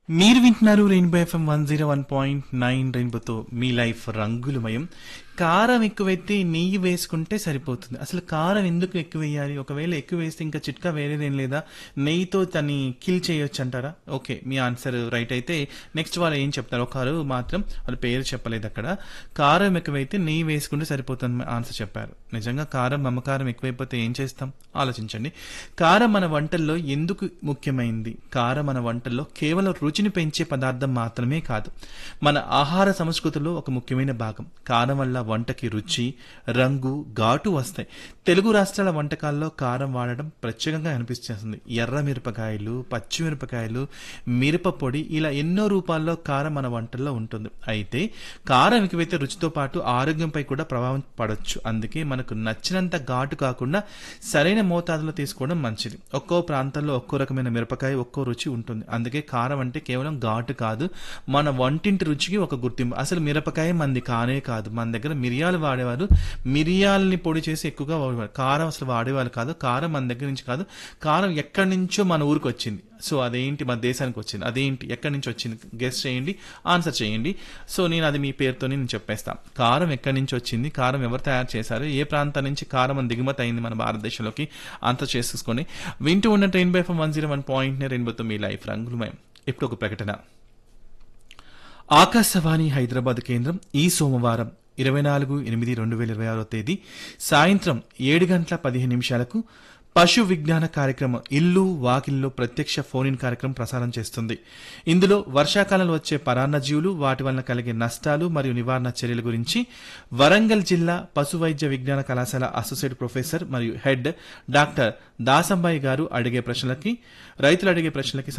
మీరు వింటున్నారు rainbow FM one zero one point nine రెయిన్బోతో మీ లైఫ్ రంగులమయం కారం ఎక్కువైతే నెయ్యి వేసుకుంటే సరిపోతుంది అసలు కారం ఎందుకు ఎక్కువ వేయాలి ఒకవేళ ఎక్కువ వేస్తే ఇంకా చిట్కా వేరేదేం లేదా నెయ్యితో దాన్ని కిల్ చేయొచ్చు అంటారా ఓకే మీ ఆన్సర్ రైట్ అయితే నెక్స్ట్ వాళ్ళు ఏం చెప్తారు ఒకరు మాత్రం వాళ్ళ పేరు చెప్పలేదు అక్కడ కారం ఎక్కువైతే నెయ్యి వేసుకుంటే సరిపోతుంది ఆన్సర్ చెప్పారు నిజంగా కారం మమకారం ఎక్కువైపోతే ఏం చేస్తాం ఆలోచించండి కారం మన వంటల్లో ఎందుకు ముఖ్యమైంది కారం మన వంటల్లో కేవలం రుచిని పెంచే పదార్థం మాత్రమే కాదు మన ఆహార సంస్కృతిలో ఒక ముఖ్యమైన భాగం కారం వల్ల వంటకి రుచి రంగు ఘాటు వస్తాయి తెలుగు రాష్ట్రాల వంటకాల్లో కారం వాడడం ప్రత్యేకంగా అనిపిస్తుంది ఎర్ర మిరపకాయలు పచ్చిమిరపకాయలు మిరప పొడి ఇలా ఎన్నో రూపాల్లో కారం మన వంటల్లో ఉంటుంది అయితే కారం ఎక్కువైతే రుచితో పాటు ఆరోగ్యంపై కూడా ప్రభావం పడవచ్చు అందుకే మనకు నచ్చినంత ఘాటు కాకుండా సరైన మోతాదులో తీసుకోవడం మంచిది ఒక్కో ప్రాంతంలో ఒక్కో రకమైన మిరపకాయ ఒక్కో రుచి ఉంటుంది అందుకే కారం అంటే కేవలం ఘాటు కాదు మన వంటింటి రుచికి ఒక గుర్తింపు అసలు మిరపకాయ మంది కానే కాదు మన దగ్గర మిరియాలు వాడేవారు మిరియాలని పొడి చేసి ఎక్కువగా వాడేవారు కారం అసలు వాడేవాళ్ళు కాదు కారం మన దగ్గర నుంచి కాదు కారం ఎక్కడి నుంచో మన ఊరికి వచ్చింది సో అదేంటి మన దేశానికి వచ్చింది అదేంటి ఎక్కడి నుంచి వచ్చింది గెస్ట్ చేయండి ఆన్సర్ చేయండి సో నేను అది మీ పేరుతోనే నేను చెప్పేస్తాను కారం ఎక్కడి నుంచి వచ్చింది కారం ఎవరు తయారు చేశారు ఏ ప్రాంతం నుంచి కారం మన దిగుమతి అయింది మన భారతదేశంలోకి ఆన్సర్ చేసేసుకొని వింటూ ఉన్న ట్రైన్ బై వన్ జీరో వన్ పాయింట్ రెయిన్బోతో మీ లైఫ్ రంగులమయం ఇప్పుడు ఒక ప్రకటన ఆకాశవాణి హైదరాబాద్ కేంద్రం ఈ సోమవారం ఇరవై నాలుగు ఎనిమిది రెండు వేల ఇరవై ఆరో తేదీ సాయంత్రం ఏడు గంటల పదిహేను నిమిషాలకు పశు విజ్ఞాన కార్యక్రమం ఇల్లు వాకిల్లో ప్రత్యక్ష ఫోన్ ఇన్ కార్యక్రమం ప్రసారం చేస్తుంది ఇందులో వర్షాకాలంలో వచ్చే పరాన్నజీవులు వాటి వలన కలిగే నష్టాలు మరియు నివారణ చర్యల గురించి వరంగల్ జిల్లా పశు వైద్య విజ్ఞాన కళాశాల అసోసియేట్ ప్రొఫెసర్ మరియు హెడ్ డాక్టర్ దాసంబాయి గారు అడిగే ప్రశ్నలకి రైతులు అడిగే ప్రశ్నలకి